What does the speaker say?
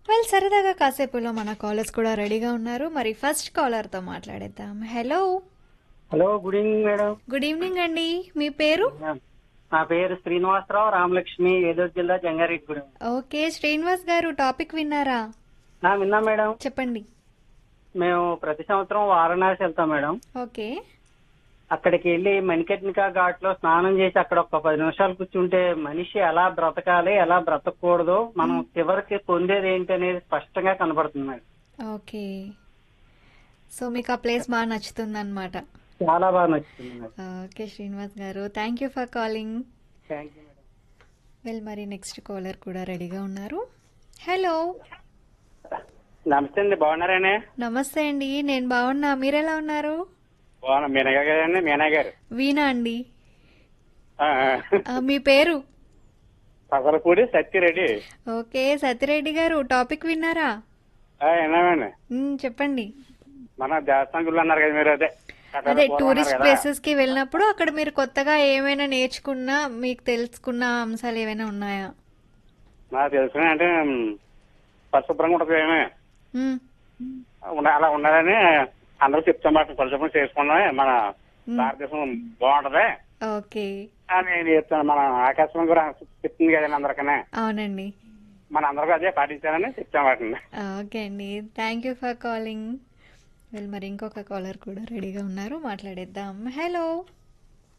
well సరదాగా కాసేపులో మన callers కూడా రెడీగా ఉన్నారు మరి ఫస్ట్ కాలర్తో మాట్లాడేద్దాం hello hello good evening madam good evening అండి మీ పేరు నా పేరు శ్రీనివాసరావు రామలక్ష్మి ఏలూరు జిల్లా జంగారెడ్డిగూడెం ఓకే శ్రీనివాస్ గారు టాపిక్ విన్నారా నా విన్నా మేడం చెప్పండి మేము ప్రతి సంవత్సరం వారణాసి వెళ్తాం మేడం ఓకే అక్కడికి వెళ్ళి మణికర్ణికా ఘాట్ లో స్నానం చేసి అక్కడ ఒక పది నిమిషాలు కూర్చుంటే మనిషి ఎలా బ్రతకాలి ఎలా బ్రతకూడదు మనం చివరికి పొందేది ఏంటి అనేది స్పష్టంగా కనబడుతుంది మేడం ఓకే సో మీకు ఆ ప్లేస్ బాగా నచ్చుతుంది అనమాట చాలా బాగా నచ్చుతుంది madam okay Srinivas garu thank you for calling thank you madam well మరి నెక్స్ట్ కాలర్ కూడా రెడీగా ఉన్నారు హలో నమస్తే అండి బాగున్నారానే నమస్తే అండి నేను బాగున్నా మీరెలా ఉన్నారు బాగున్నా మీనయ్య గారండి మీనయ్య గారు వీణా అండి ఆ, మీ పేరు పసలపూడి సత్యరెడ్డి ఓకే సత్యరెడ్డి గారు టాపిక్ విన్నారా విన్నామండి మ్, చెప్పండి మన దేవస్థానం గుళ్ళు అన్నారు కదా మీరు అదే అదే టూరిస్ట్ ప్లేసెస్ కి వెళ్ళినప్పుడు అక్కడ మీరు కొత్తగా ఏమైనా నేర్చుకున్నా మీకు తెలుసుకున్న అంశాలు ఏమైనా ఉన్నాయా నాకు తెలిసిన అంటే మ్, పరిశుభ్రంగా ఉంటుంది ఏమే మ్, ఉండ- అలా ఉండాలని అందరూ చెప్తాం మాట పరిశుభ్రం చేసుకున్నాం మన భారతదేశం బాగుంటది ఓకే అని నేను చెప్తాను మన ఆకాశం కూడా చెప్తుంది కదండి అందరికనే అవునండి మన అందరికీ అదే పాటించాలని చెప్తాం వాటిని ఓకే అండి thank you for calling well మరి ఇంకొక కాలర్ కూడా రెడీగా ఉన్నారు మాట్లాడేద్దాం హలో